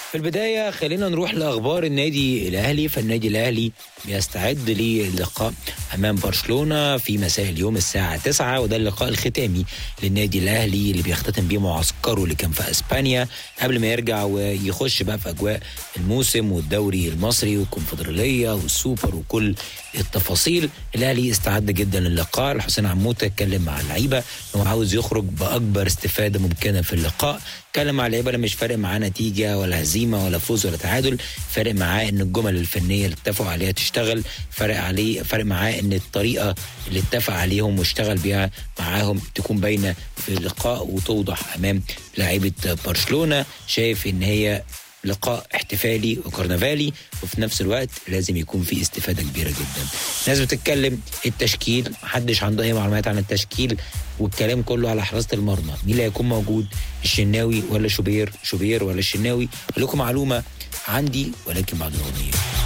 في البداية خلينا نروح لأخبار النادي الأهلي فالنادي الأهلي بيستعد للقاء أمام برشلونة في مساء اليوم الساعة 9 وده اللقاء الختامي للنادي الأهلي اللي بيختتم بيه معسكره اللي كان في أسبانيا قبل ما يرجع ويخش بقى في أجواء الموسم والدوري المصري والكونفدرالية والسوبر وكل التفاصيل الأهلي استعد جدا للقاء الحسين عموته اتكلم مع اللعيبة إنه عاوز يخرج بأكبر استفادة ممكنة في اللقاء اتكلم مع اللعيبة مش فارق معاه نتيجة ولا هزيمة ولا فوز ولا تعادل فارق معاه ان الجمل الفنية اللي اتفقوا عليها تشتغل فارق عليه فارق معاه ان الطريقة اللي اتفق عليهم واشتغل بيها معاهم تكون باينة في اللقاء وتوضح امام لاعيبة برشلونة شايف ان هي لقاء احتفالي وكرنفالي وفي نفس الوقت لازم يكون في استفاده كبيره جدا. الناس بتتكلم التشكيل محدش عنده اي معلومات عن التشكيل والكلام كله على حراسه المرمى، مين اللي هيكون موجود؟ الشناوي ولا شوبير؟ شوبير ولا الشناوي؟ اقول لكم معلومه عندي ولكن بعد الاغنيه.